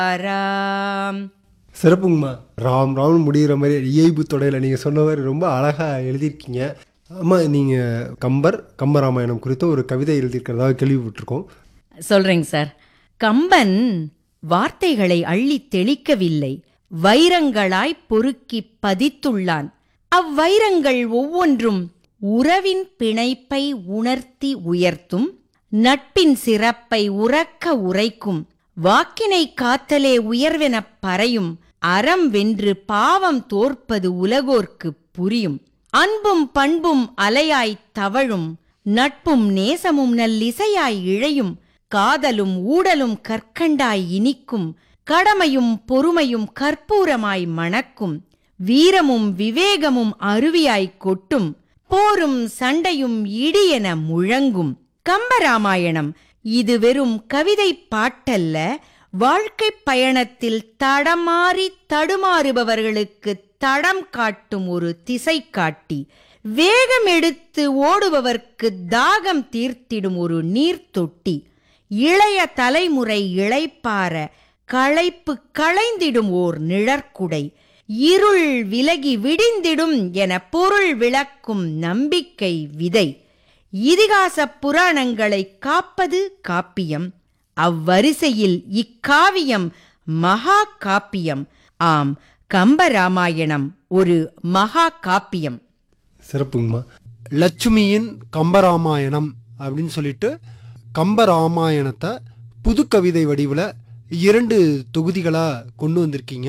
ராம் சிறப்புங்கம்மா ராம் ராம் முடிகிற மாதிரி இயல்பு தொடையில் நீங்கள் சொன்ன மாதிரி ரொம்ப அழகாக எழுதியிருக்கீங்க அம்மா நீங்கள் கம்பர் கம்பராமாயணம் குறித்த ஒரு கவிதை எழுதியிருக்கிறதாக கேள்விப்பட்டிருக்கோம் சொல்றேங்க சார் கம்பன் வார்த்தைகளை அள்ளித் தெளிக்கவில்லை வைரங்களாய் பொறுக்கிப் பதித்துள்ளான் அவ்வைரங்கள் ஒவ்வொன்றும் உறவின் பிணைப்பை உணர்த்தி உயர்த்தும் நட்பின் சிறப்பை உறக்க உரைக்கும் வாக்கினை காத்தலே உயர்வெனப் பறையும் அறம் வென்று பாவம் தோற்பது உலகோர்க்குப் புரியும் அன்பும் பண்பும் அலையாய்த் தவழும் நட்பும் நேசமும் நல்லிசையாய் இழையும் காதலும் ஊடலும் கற்கண்டாய் இனிக்கும் கடமையும் பொறுமையும் கற்பூரமாய் மணக்கும் வீரமும் விவேகமும் அருவியாய்க் கொட்டும் போரும் சண்டையும் இடியென முழங்கும் கம்பராமாயணம் இது வெறும் கவிதை பாட்டல்ல வாழ்க்கைப் பயணத்தில் தடமாறி தடுமாறுபவர்களுக்கு தடம் காட்டும் ஒரு திசை காட்டி வேகம் எடுத்து ஓடுபவர்க்கு தாகம் தீர்த்திடும் ஒரு நீர்த்தொட்டி இளைய தலைமுறை இளைப்பார களைப்பு களைந்திடும் ஓர் நிழற்குடை இருள் விலகி விடிந்திடும் என பொருள் விளக்கும் நம்பிக்கை விதை இதிகாச புராணங்களை காப்பது காப்பியம் அவ்வரிசையில் இக்காவியம் மகா காப்பியம் ஆம் கம்பராமாயணம் ஒரு மகா காப்பியம் சிறப்புங்கம்மா லட்சுமியின் கம்பராமாயணம் அப்படின்னு சொல்லிட்டு கம்பராமாயணத்தை புது கவிதை வடிவில் இரண்டு தொகுதிகளாக கொண்டு வந்திருக்கீங்க